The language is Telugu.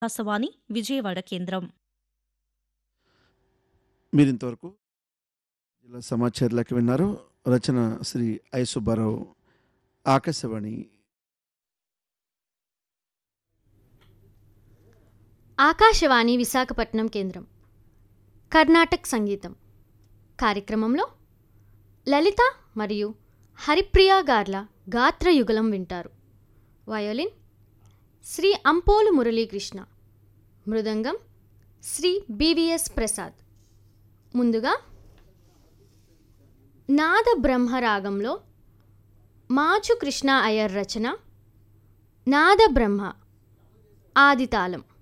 ఆకాశవాణి విజయవాడ కేంద్రం మీరు ఇంతవరకు జిల్లా సమాచారాలకు విన్నారు రచన శ్రీ ఐ సుబ్బారావు ఆకాశవాణి ఆకాశవాణి విశాఖపట్నం కేంద్రం కర్ణాటక సంగీతం కార్యక్రమంలో లలిత మరియు హరిప్రియ గార్ల గాత్రయుగలం వింటారు వయోలిన్ శ్రీ అంపోలు మురళీకృష్ణ మృదంగం శ్రీ బివిఎస్ ప్రసాద్ ముందుగా నాద బ్రహ్మరాగంలో మాచు కృష్ణ అయ్యర్ రచన నాద బ్రహ్మ ఆదితాళం